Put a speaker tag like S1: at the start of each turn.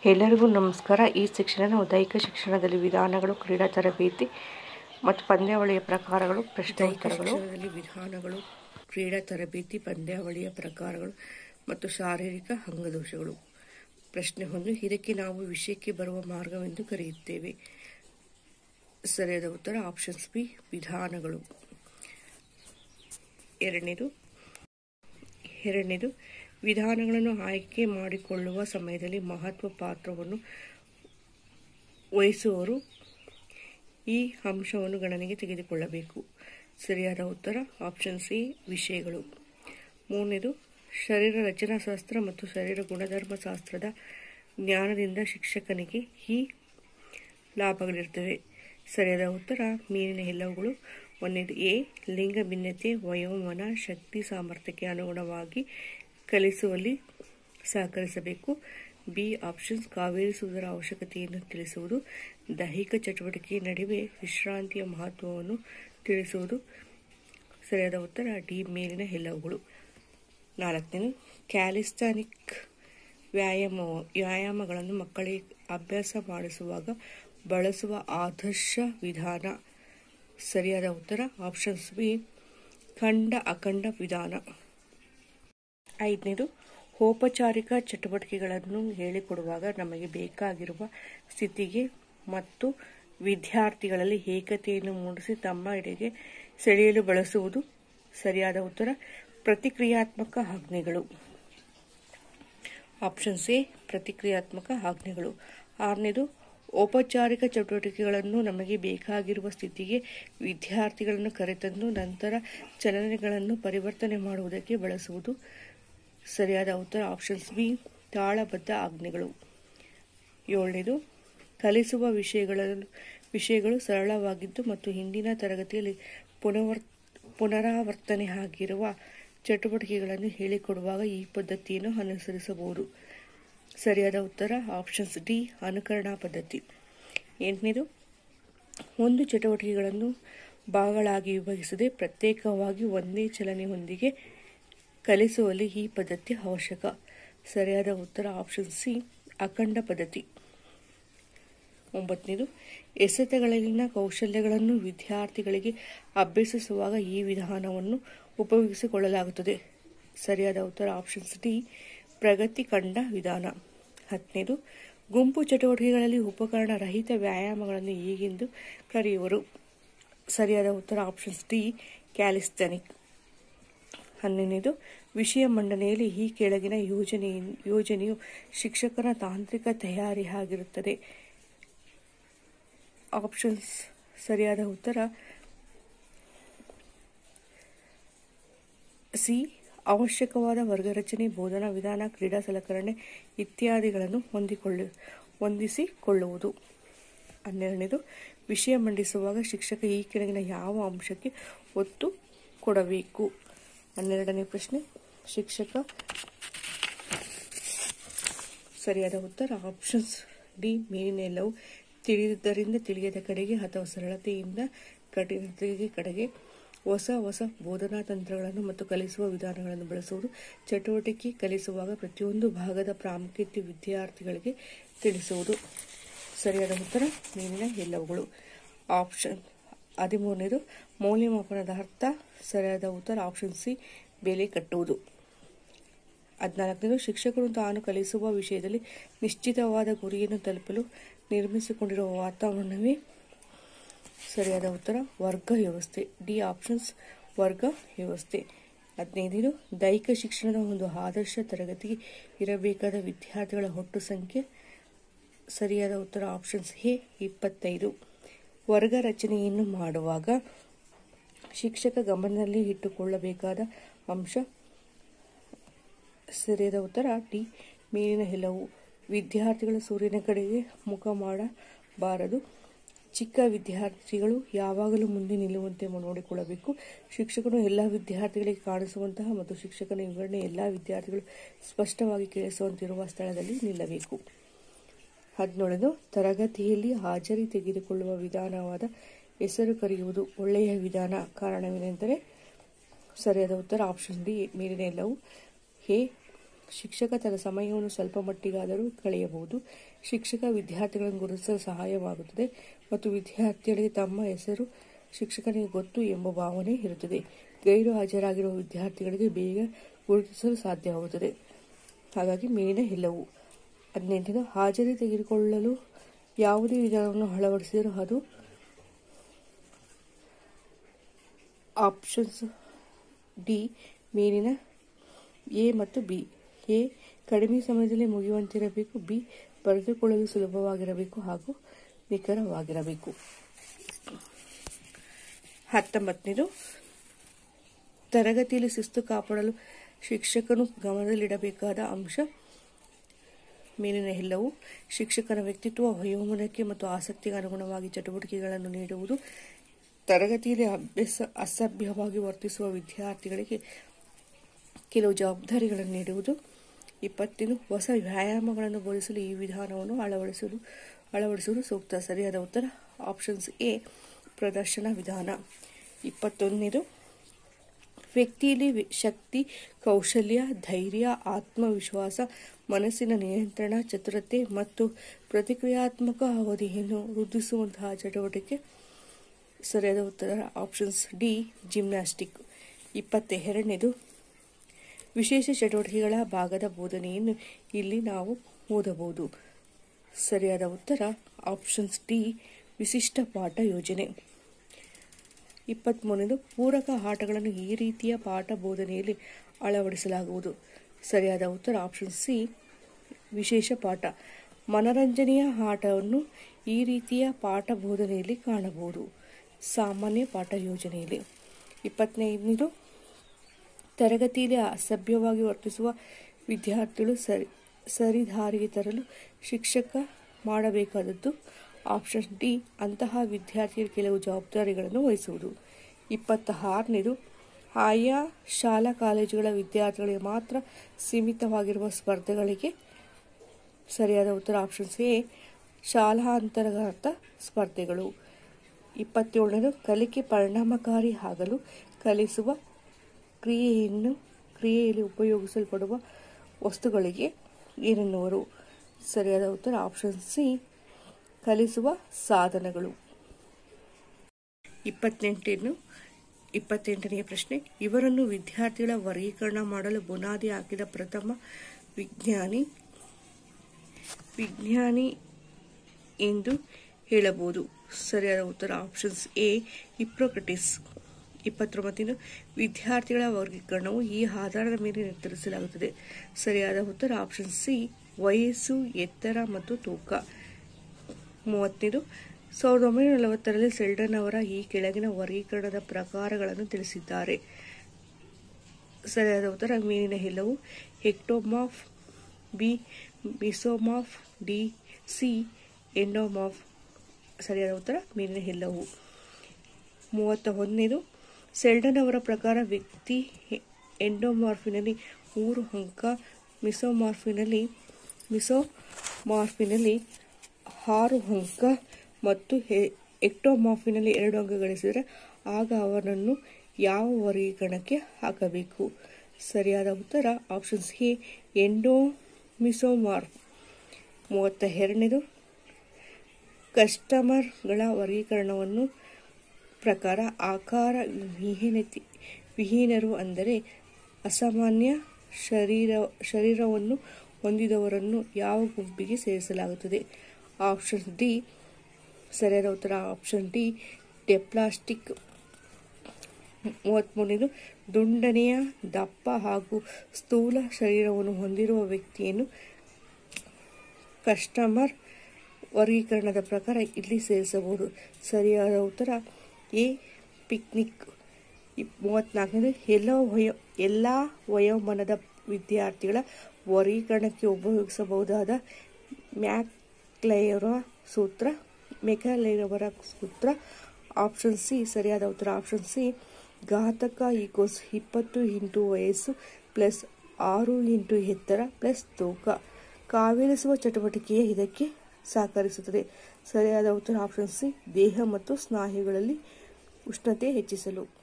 S1: ಎಲ್ಲರಿಗೂ ನಮಸ್ಕಾರ ಈ ಶಿಕ್ಷಣ ನಾವು ದೈಹಿಕ ಶಿಕ್ಷಣದಲ್ಲಿ ವಿಧಾನಗಳು ಕ್ರೀಡಾ ತರಬೇತಿ ಮತ್ತು ಪಂದ್ಯಾವಳಿಯ ಪ್ರಕಾರಗಳು ಪ್ರಶ್ನೆ ಉತ್ತರಗಳು ವಿಧಾನಗಳು ಕ್ರೀಡಾ ತರಬೇತಿ ಪಂದ್ಯಾವಳಿಯ ಪ್ರಕಾರಗಳು ಮತ್ತು ಶಾರೀರಿಕ ಅಂಗದೋಷಗಳು ಪ್ರಶ್ನೆ ಒಂದು ಇದಕ್ಕೆ ನಾವು ವಿಷಯಕ್ಕೆ ಬರುವ ಮಾರ್ಗವೆಂದು ಕರೆಯುತ್ತೇವೆ ಸರಿಯಾದ ಉತ್ತರ ಆಪ್ಷನ್ಸ್ ಬಿ ವಿಧಾನಗಳು ಎರಡನೇದು ಎರಡನೇದು ವಿಧಾನಗಳನ್ನು ಆಯ್ಕೆ ಮಾಡಿಕೊಳ್ಳುವ ಸಮಯದಲ್ಲಿ ಮಹತ್ವ ಪಾತ್ರವನ್ನು ವಹಿಸುವವರು ಈ ಅಂಶವನ್ನು ಗಣನೆಗೆ ತೆಗೆದುಕೊಳ್ಳಬೇಕು ಸರಿಯಾದ ಉತ್ತರ ಆಪ್ಷನ್ ಸಿ ವಿಷಯಗಳು ಮೂರನೇದು ಶರೀರ ರಚನಾಶಾಸ್ತ್ರ ಮತ್ತು ಶರೀರ ಗುಣಧರ್ಮಶಾಸ್ತ್ರದ ಜ್ಞಾನದಿಂದ ಶಿಕ್ಷಕನಿಗೆ ಈ ಲಾಭಗಳಿರ್ತವೆ ಸರಿಯಾದ ಉತ್ತರ ಮೀನಿನ ಎಲ್ಲವುಗಳು ಒಂದನೇದು ಎ ಲಿಂಗ ಭಿನ್ನತೆ ವಯೋಮಾನ ಶಕ್ತಿ ಸಾಮರ್ಥ್ಯಕ್ಕೆ ಅನುಗುಣವಾಗಿ ಕಲಿಸುವಲ್ಲಿ ಸಹಕರಿಸಬೇಕು ಬಿ ಆಪ್ಷನ್ಸ್ ಕಾವೇರಿಸುವುದರ ಅವಶ್ಯಕತೆಯನ್ನು ತಿಳಿಸುವುದು ದೈಹಿಕ ಚಟುವಟಿಕೆಯ ನಡುವೆ ವಿಶ್ರಾಂತಿಯ ಮಹತ್ವವನ್ನು ತಿಳಿಸುವುದು ಸರಿಯಾದ ಉತ್ತರ ಡಿ ಮೇಲಿನ ಎಲ್ಲವುಗಳು ನಾಲ್ಕನೇದು ಕ್ಯಾಲಿಸ್ಟಾನಿಕ್ ವ್ಯಾಯಾಮ ವ್ಯಾಯಾಮಗಳನ್ನು ಮಕ್ಕಳಿಗೆ ಅಭ್ಯಾಸ ಮಾಡಿಸುವಾಗ ಬಳಸುವ ಆದರ್ಶ ವಿಧಾನ ಸರಿಯಾದ ಉತ್ತರ ಆಪ್ಷನ್ಸ್ ಬಿ ಖಂಡ ಅಖಂಡ ವಿಧಾನ ಐದನೇದು ಔಪಚಾರಿಕ ಚಟುವಟಿಕೆಗಳನ್ನು ಹೇಳಿಕೊಡುವಾಗ ನಮಗೆ ಬೇಕಾಗಿರುವ ಸ್ಥಿತಿಗೆ ಮತ್ತು ವಿದ್ಯಾರ್ಥಿಗಳಲ್ಲಿ ಏಕತೆಯನ್ನು ಮೂಡಿಸಿ ತಮ್ಮ ಎಡೆಗೆ ಸೆಳೆಯಲು ಬಳಸುವುದು ಸರಿಯಾದ ಉತ್ತರ ಪ್ರತಿಕ್ರಿಯಾತ್ಮಕ ಆಜ್ಞೆಗಳು ಆಪ್ಷನ್ ಎ ಪ್ರತಿಕ್ರಿಯಾತ್ಮಕ ಆಜ್ಞೆಗಳು ಆರನೇದು ಔಪಚಾರಿಕ ಚಟುವಟಿಕೆಗಳನ್ನು ನಮಗೆ ಬೇಕಾಗಿರುವ ಸ್ಥಿತಿಗೆ ವಿದ್ಯಾರ್ಥಿಗಳನ್ನು ಕರೆತಂದು ನಂತರ ಚಲನೆಗಳನ್ನು ಪರಿವರ್ತನೆ ಮಾಡುವುದಕ್ಕೆ ಬಳಸುವುದು ಸರಿಯಾದ ಉತ್ತರ ಆಪ್ಷನ್ಸ್ ಬಿ ತಾಳಬದ್ಧ ಆಜ್ಞೆಗಳು ಏಳನೇದು ಕಲಿಸುವ ವಿಷಯಗಳ ವಿಷಯಗಳು ಸರಳವಾಗಿದ್ದು ಮತ್ತು ಹಿಂದಿನ ತರಗತಿಯಲ್ಲಿ ಪುನವರ್ ಪುನರಾವರ್ತನೆ ಆಗಿರುವ ಚಟುವಟಿಕೆಗಳನ್ನು ಹೇಳಿಕೊಡುವಾಗ ಈ ಪದ್ಧತಿಯನ್ನು ಅನುಸರಿಸಬಹುದು ಸರಿಯಾದ ಉತ್ತರ ಆಪ್ಷನ್ಸ್ ಡಿ ಅನುಕರಣಾ ಪದ್ಧತಿ ಎಂಟನೇದು ಒಂದು ಚಟುವಟಿಕೆಗಳನ್ನು ಭಾಗಗಳಾಗಿ ವಿಭಜಿಸದೆ ಪ್ರತ್ಯೇಕವಾಗಿ ಒಂದೇ ಚಲನೆಯೊಂದಿಗೆ ಕಲಿಸುವಲ್ಲಿ ಈ ಪದ್ಧತಿ ಅವಶ್ಯಕ ಸರಿಯಾದ ಉತ್ತರ ಆಪ್ಷನ್ ಸಿ ಅಖಂಡ ಪದ್ಧತಿ ಒಂಬತ್ತನೇದು ಎಸೆತಗಳಲ್ಲಿನ ಕೌಶಲ್ಯಗಳನ್ನು ವಿದ್ಯಾರ್ಥಿಗಳಿಗೆ ಅಭ್ಯಸಿಸುವಾಗ ಈ ವಿಧಾನವನ್ನು ಉಪಯೋಗಿಸಿಕೊಳ್ಳಲಾಗುತ್ತದೆ ಸರಿಯಾದ ಉತ್ತರ ಆಪ್ಷನ್ಸ್ ಡಿ ಪ್ರಗತಿ ಕಂಡ ವಿಧಾನ ಹತ್ತನೇದು ಗುಂಪು ಚಟುವಟಿಕೆಗಳಲ್ಲಿ ಉಪಕರಣ ರಹಿತ ವ್ಯಾಯಾಮಗಳನ್ನು ಈಗೆಂದು ಕರೆಯುವರು ಸರಿಯಾದ ಉತ್ತರ ಆಪ್ಷನ್ಸ್ ಡಿ ಕ್ಯಾಲಿಸ್ಟನಿಕ್ ಹನ್ನೊಂದನೇದು ವಿಷಯ ಮಂಡನೆಯಲ್ಲಿ ಈ ಕೆಳಗಿನ ಯೋಜನೆ ಯೋಜನೆಯು ಶಿಕ್ಷಕರ ತಾಂತ್ರಿಕ ತಯಾರಿ ಆಗಿರುತ್ತದೆ ಆಪ್ಷನ್ಸ್ ಸರಿಯಾದ ಉತ್ತರ ಸಿ ಅವಶ್ಯಕವಾದ ವರ್ಗರಚನೆ ಬೋಧನಾ ವಿಧಾನ ಕ್ರೀಡಾ ಸಲಕರಣೆ ಇತ್ಯಾದಿಗಳನ್ನು ಹೊಂದಿಕೊಳ್ಳು ಹೊಂದಿಸಿಕೊಳ್ಳುವುದು ಹನ್ನೆರಡನೇದು ವಿಷಯ ಮಂಡಿಸುವಾಗ ಶಿಕ್ಷಕ ಈ ಕೆಳಗಿನ ಯಾವ ಅಂಶಕ್ಕೆ ಒತ್ತು ಕೊಡಬೇಕು ಹನ್ನೆರಡನೇ ಪ್ರಶ್ನೆ ಶಿಕ್ಷಕ ಸರಿಯಾದ ಉತ್ತರ ಆಪ್ಷನ್ಸ್ ಡಿ ಮೇಲಿನ ಎಲ್ಲವೂ ತಿಳಿದಿದ್ದರಿಂದ ತಿಳಿಯದ ಕಡೆಗೆ ಅಥವಾ ಸರಳತೆಯಿಂದ ಕಠಿಣತೆಗೆ ಕಡೆಗೆ ಹೊಸ ಹೊಸ ಬೋಧನಾ ತಂತ್ರಗಳನ್ನು ಮತ್ತು ಕಲಿಸುವ ವಿಧಾನಗಳನ್ನು ಬಳಸುವುದು ಚಟುವಟಿಕೆ ಕಲಿಸುವಾಗ ಪ್ರತಿಯೊಂದು ಭಾಗದ ಪ್ರಾಮುಖ್ಯತೆ ವಿದ್ಯಾರ್ಥಿಗಳಿಗೆ ತಿಳಿಸುವುದು ಸರಿಯಾದ ಉತ್ತರ ಮೇಲಿನ ಎಲ್ಲವುಗಳು ಆಪ್ಷನ್ ಹದಿಮೂರನೇದು ಮೌಲ್ಯಮಾಪನದ ಅರ್ಥ ಸರಿಯಾದ ಉತ್ತರ ಆಪ್ಷನ್ ಸಿ ಬೆಲೆ ಕಟ್ಟುವುದು ಹದಿನಾಲ್ಕನೇದು ಶಿಕ್ಷಕರು ತಾನು ಕಲಿಸುವ ವಿಷಯದಲ್ಲಿ ನಿಶ್ಚಿತವಾದ ಗುರಿಯನ್ನು ತಲುಪಲು ನಿರ್ಮಿಸಿಕೊಂಡಿರುವ ವಾತಾವರಣವೇ ಸರಿಯಾದ ಉತ್ತರ ವರ್ಗ ವ್ಯವಸ್ಥೆ ಡಿ ಆಪ್ಷನ್ಸ್ ವರ್ಗ ವ್ಯವಸ್ಥೆ ಹದಿನೈದು ದೈಹಿಕ ಶಿಕ್ಷಣದ ಒಂದು ಆದರ್ಶ ತರಗತಿಗೆ ಇರಬೇಕಾದ ವಿದ್ಯಾರ್ಥಿಗಳ ಒಟ್ಟು ಸಂಖ್ಯೆ ಸರಿಯಾದ ಉತ್ತರ ಆಪ್ಷನ್ಸ್ ಎ ಇಪ್ಪತ್ತೈದು ವರ್ಗ ರಚನೆಯನ್ನು ಮಾಡುವಾಗ ಶಿಕ್ಷಕ ಗಮನದಲ್ಲಿ ಇಟ್ಟುಕೊಳ್ಳಬೇಕಾದ ಅಂಶ ಸರಿಯಾದ ಉತ್ತರ ಡಿ ಮೇಲಿನ ಎಲ್ಲವು ವಿದ್ಯಾರ್ಥಿಗಳ ಸೂರ್ಯನ ಕಡೆಗೆ ಮುಖ ಮಾಡಬಾರದು ಚಿಕ್ಕ ವಿದ್ಯಾರ್ಥಿಗಳು ಯಾವಾಗಲೂ ಮುಂದೆ ನಿಲ್ಲುವಂತೆ ನೋಡಿಕೊಳ್ಳಬೇಕು ಶಿಕ್ಷಕನು ಎಲ್ಲ ವಿದ್ಯಾರ್ಥಿಗಳಿಗೆ ಕಾಣಿಸುವಂತಹ ಮತ್ತು ಶಿಕ್ಷಕನ ವಿವರಣೆ ಎಲ್ಲ ವಿದ್ಯಾರ್ಥಿಗಳು ಸ್ಪಷ್ಟವಾಗಿ ಕೇಳಿಸುವಂತಿರುವ ಸ್ಥಳದಲ್ಲಿ ನಿಲ್ಲಬೇಕು ಹದಿನೇಳದು ತರಗತಿಯಲ್ಲಿ ಹಾಜರಿ ತೆಗೆದುಕೊಳ್ಳುವ ವಿಧಾನವಾದ ಹೆಸರು ಕರೆಯುವುದು ಒಳ್ಳೆಯ ವಿಧಾನ ಕಾರಣವೇನೆಂದರೆ ಸರಿಯಾದ ಉತ್ತರ ಆಪ್ಷನ್ ಡಿ ಮೇಲಿನ ಎಲ್ಲವು ಎ ಶಿಕ್ಷಕ ತನ್ನ ಸಮಯವನ್ನು ಸ್ವಲ್ಪ ಮಟ್ಟಿಗಾದರೂ ಕಳೆಯಬಹುದು ಶಿಕ್ಷಕ ವಿದ್ಯಾರ್ಥಿಗಳನ್ನು ಗುರುತಿಸಲು ಸಹಾಯವಾಗುತ್ತದೆ ಮತ್ತು ವಿದ್ಯಾರ್ಥಿಗಳಿಗೆ ತಮ್ಮ ಹೆಸರು ಶಿಕ್ಷಕನಿಗೆ ಗೊತ್ತು ಎಂಬ ಭಾವನೆ ಇರುತ್ತದೆ ಗೈರು ಹಾಜರಾಗಿರುವ ವಿದ್ಯಾರ್ಥಿಗಳಿಗೆ ಬೇಗ ಗುರುತಿಸಲು ಸಾಧ್ಯವಾಗುತ್ತದೆ ಹಾಗಾಗಿ ಮೇಲಿನ ಎಲ್ಲವು ಹದಿನೆಂಟನೇದು ಹಾಜರಿ ತೆಗೆದುಕೊಳ್ಳಲು ಯಾವುದೇ ವಿಧಾನವನ್ನು ಅಳವಡಿಸಿದರೂ ಅದು ಆಪ್ಷನ್ಸ್ ಡಿ ಮೇಲಿನ ಎ ಮತ್ತು ಬಿ ಎ ಕಡಿಮೆ ಸಮಯದಲ್ಲಿ ಮುಗಿಯುವಂತಿರಬೇಕು ಬಿ ಬರೆದುಕೊಳ್ಳಲು ಸುಲಭವಾಗಿರಬೇಕು ಹಾಗೂ ನಿಖರವಾಗಿರಬೇಕು ಹತ್ತೊಂಬತ್ತನೇದು ತರಗತಿಯಲ್ಲಿ ಶಿಸ್ತು ಕಾಪಾಡಲು ಶಿಕ್ಷಕನು ಗಮನದಲ್ಲಿಡಬೇಕಾದ ಅಂಶ ಮೇಲಿನ ಎಲ್ಲವೂ ಶಿಕ್ಷಕನ ವ್ಯಕ್ತಿತ್ವ ವಯೋಮಾನಕ್ಕೆ ಮತ್ತು ಆಸಕ್ತಿಗೆ ಅನುಗುಣವಾಗಿ ಚಟುವಟಿಕೆಗಳನ್ನು ನೀಡುವುದು ತರಗತಿಯಲ್ಲಿ ಅಭ್ಯಾಸ ಅಸಭ್ಯವಾಗಿ ವರ್ತಿಸುವ ವಿದ್ಯಾರ್ಥಿಗಳಿಗೆ ಕೆಲವು ಜವಾಬ್ದಾರಿಗಳನ್ನು ನೀಡುವುದು ಇಪ್ಪತ್ತೇನು ಹೊಸ ವ್ಯಾಯಾಮಗಳನ್ನು ಬೋಧಿಸಲು ಈ ವಿಧಾನವನ್ನು ಅಳವಡಿಸಲು ಅಳವಡಿಸುವುದು ಸೂಕ್ತ ಸರಿಯಾದ ಉತ್ತರ ಆಪ್ಷನ್ಸ್ ಎ ಪ್ರದರ್ಶನ ವಿಧಾನ ಇಪ್ಪತ್ತೊಂದನೇದು ವ್ಯಕ್ತಿಯಲ್ಲಿ ವಿ- ಶಕ್ತಿ ಕೌಶಲ್ಯ ಧೈರ್ಯ ಆತ್ಮವಿಶ್ವಾಸ ಮನಸ್ಸಿನ ನಿಯಂತ್ರಣ ಚತುರತೆ ಮತ್ತು ಪ್ರತಿಕ್ರಿಯಾತ್ಮಕ ಅವಧಿಯನ್ನು ವೃದ್ಧಿಸುವಂತಹ ಚಟುವಟಿಕೆ ಸರಿಯಾದ ಉತ್ತರ ಆಪ್ಷನ್ಸ್ ಡಿ ಜಿಮ್ನಾಸ್ಟಿಕ್ ಇಪ್ಪತ್ತೆರಡನೇದು ವಿಶೇಷ ಚಟುವಟಿಕೆಗಳ ಭಾಗದ ಬೋಧನೆಯನ್ನು ಇಲ್ಲಿ ನಾವು ಓದಬಹುದು ಸರಿಯಾದ ಉತ್ತರ ಆಪ್ಷನ್ಸ್ ಡಿ ವಿಶಿಷ್ಟ ಪಾಠ ಯೋಜನೆ ಇಪ್ಪತ್ತ್ಮೂರನೇದು ಪೂರಕ ಆಟಗಳನ್ನು ಈ ರೀತಿಯ ಪಾಠ ಬೋಧನೆಯಲ್ಲಿ ಅಳವಡಿಸಲಾಗುವುದು ಸರಿಯಾದ ಉತ್ತರ ಆಪ್ಷನ್ ಸಿ ವಿಶೇಷ ಪಾಠ ಮನರಂಜನೆಯ ಆಟವನ್ನು ಈ ರೀತಿಯ ಪಾಠ ಬೋಧನೆಯಲ್ಲಿ ಕಾಣಬಹುದು ಸಾಮಾನ್ಯ ಪಾಠ ಯೋಜನೆಯಲ್ಲಿ ಇಪ್ಪತ್ತೈದನೇದು ತರಗತಿಯಲ್ಲಿ ಅಸಭ್ಯವಾಗಿ ವರ್ತಿಸುವ ವಿದ್ಯಾರ್ಥಿಗಳು ಸರಿ ಸರಿದಾರಿಗೆ ತರಲು ಶಿಕ್ಷಕ ಮಾಡಬೇಕಾದದ್ದು ಆಪ್ಷನ್ ಡಿ ಅಂತಹ ವಿದ್ಯಾರ್ಥಿಗಳ ಕೆಲವು ಜವಾಬ್ದಾರಿಗಳನ್ನು ವಹಿಸುವುದು ಇಪ್ಪತ್ತ ಆರನೇದು ಆಯಾ ಶಾಲಾ ಕಾಲೇಜುಗಳ ವಿದ್ಯಾರ್ಥಿಗಳಿಗೆ ಮಾತ್ರ ಸೀಮಿತವಾಗಿರುವ ಸ್ಪರ್ಧೆಗಳಿಗೆ ಸರಿಯಾದ ಉತ್ತರ ಆಪ್ಷನ್ಸ್ ಎ ಶಾಲಾ ಅಂತರ್ಗತ ಸ್ಪರ್ಧೆಗಳು ಇಪ್ಪತ್ತೇಳನೇದು ಕಲಿಕೆ ಪರಿಣಾಮಕಾರಿ ಆಗಲು ಕಲಿಸುವ ಕ್ರಿಯೆಯನ್ನು ಕ್ರಿಯೆಯಲ್ಲಿ ಉಪಯೋಗಿಸಲ್ಪಡುವ ವಸ್ತುಗಳಿಗೆ ಏನೆನ್ನುವರು ಸರಿಯಾದ ಉತ್ತರ ಆಪ್ಷನ್ ಸಿ ಕಲಿಸುವ ಸಾಧನಗಳು ಇಪ್ಪತ್ತೆಂಟನ್ನು ಇಪ್ಪತ್ತೆಂಟನೆಯ ಪ್ರಶ್ನೆ ಇವರನ್ನು ವಿದ್ಯಾರ್ಥಿಗಳ ವರ್ಗೀಕರಣ ಮಾಡಲು ಬುನಾದಿ ಹಾಕಿದ ಪ್ರಥಮ ವಿಜ್ಞಾನಿ ವಿಜ್ಞಾನಿ ಎಂದು ಹೇಳಬಹುದು ಸರಿಯಾದ ಉತ್ತರ ಆಪ್ಷನ್ಸ್ ಎ ಹಿಪ್ರೋಕ್ರಟಿಸ್ ಇಪ್ಪತ್ತೊಂಬತ್ತನೇದು ವಿದ್ಯಾರ್ಥಿಗಳ ವರ್ಗೀಕರಣವು ಈ ಆಧಾರದ ಮೇಲೆ ನಿರ್ಧರಿಸಲಾಗುತ್ತದೆ ಸರಿಯಾದ ಉತ್ತರ ಆಪ್ಷನ್ ಸಿ ವಯಸ್ಸು ಎತ್ತರ ಮತ್ತು ತೂಕ ಮೂವತ್ತನೇದು ಸಾವಿರದ ಒಂಬೈನೂರ ನಲವತ್ತರಲ್ಲಿ ಸೆಲ್ಡನ್ ಅವರ ಈ ಕೆಳಗಿನ ವರ್ಗೀಕರಣದ ಪ್ರಕಾರಗಳನ್ನು ತಿಳಿಸಿದ್ದಾರೆ ಸರಿಯಾದ ಉತ್ತರ ಮೇಲಿನ ಎಲ್ಲವು ectomorph B mesomorph D C endomorph ಸರಿಯಾದ ಉತ್ತರ ಮೇಲಿನ ಎಲ್ಲವು ಮೂವತ್ತ ಒಂದನೇದು ಸೆಲ್ಡನ್ ಅವರ ಪ್ರಕಾರ ವ್ಯಕ್ತಿ ಎಂಡೋಮಾರ್ಫಿನಲ್ಲಿ ಮೂರು ಅಂಕ ಮಿಸೋಮಾರ್ಫಿನಲ್ಲಿ ಮಿಸೋಮಾರ್ಫಿನಲ್ಲಿ ಆರು ಅಂಕ ಮತ್ತು ಹೆ- ಎಕ್ಟೋಮಾರ್ಫಿನಲ್ಲಿ ಎರಡು ಅಂಕ ಗಳಿಸಿದರೆ ಆಗ ಅವರನ್ನು ಯಾವ ವರ್ಗೀಕರಣಕ್ಕೆ ಹಾಕಬೇಕು ಸರಿಯಾದ ಉತ್ತರ ಆಪ್ಷನ್ಸ್ ಎ ಎಂಡೋಮಿಸೋಮಾರ್ಫ್ ಮೂವತ್ತ ಎರಡನೇದು ಕಸ್ಟಮರ್ಗಳ ವರ್ಗೀಕರಣವನ್ನು ಪ್ರಕಾರ ಆಕಾರ ವಿಹೀನತೆ ವಿಹೀನರು ಅಂದರೆ ಅಸಾಮಾನ್ಯ ಶರೀರ ಶರೀರವನ್ನು ಹೊಂದಿದವರನ್ನು ಯಾವ ಗುಂಪಿಗೆ ಸೇರಿಸಲಾಗುತ್ತದೆ ಆಪ್ಷನ್ ಡಿ ಸರಿಯಾದ ಉತ್ತರ ಆಪ್ಷನ್ ಡಿ ಡೆಪ್ಲಾಸ್ಟಿಕ್ ಮೂವತ್ತ್ಮೂರನೇದು ದುಂಡನೆಯ ದಪ್ಪ ಹಾಗೂ ಸ್ಥೂಲ ಶರೀರವನ್ನು ಹೊಂದಿರುವ ವ್ಯಕ್ತಿಯನ್ನು ಕಸ್ಟಮರ್ ವರ್ಗೀಕರಣದ ಪ್ರಕಾರ ಇಲ್ಲಿ ಸೇರಿಸಬಹುದು ಸರಿಯಾದ ಉತ್ತರ ಎ ಪಿಕ್ನಿಕ್ ಇಪ್- ಮೂವತ್ತ್ನಾಲ್ಕನೇದು ಎಲ್ಲ ವಯೋ ಎಲ್ಲ ವಯೋಮಾನದ ವಿದ್ಯಾರ್ಥಿಗಳ ವರ್ಗೀಕರಣಕ್ಕೆ ಉಪಯೋಗಿಸಬಹುದಾದ ಮ್ಯಾಕ್ಲೈರ ಸೂತ್ರ ಮೆಕ್ಯಾಲೈರವರ ಸೂತ್ರ ಆಪ್ಷನ್ ಸಿ ಸರಿಯಾದ ಉತ್ತರ ಆಪ್ಷನ್ ಸಿ ಘಾತಕ ಈಕ್ವಲ್ಸ್ ಇಪ್ಪತ್ತು ಇಂಟು ವಯಸ್ಸು ಪ್ಲಸ್ ಆರು ಇಂಟು ಎತ್ತರ ಪ್ಲಸ್ ತೂಕ ಕಾವೇರಿಸುವ ಚಟುವಟಿಕೆಯೇ ಇದಕ್ಕೆ ಸಹಕರಿಸುತ್ತದೆ ಸರಿಯಾದ ಉತ್ತರ ಆಪ್ಷನ್ ಸಿ ದೇಹ ಮತ್ತು ಸ್ನಾಯುಗಳಲ್ಲಿ ಉಷ್ಣತೆ ಹೆಚ್ಚಿಸಲು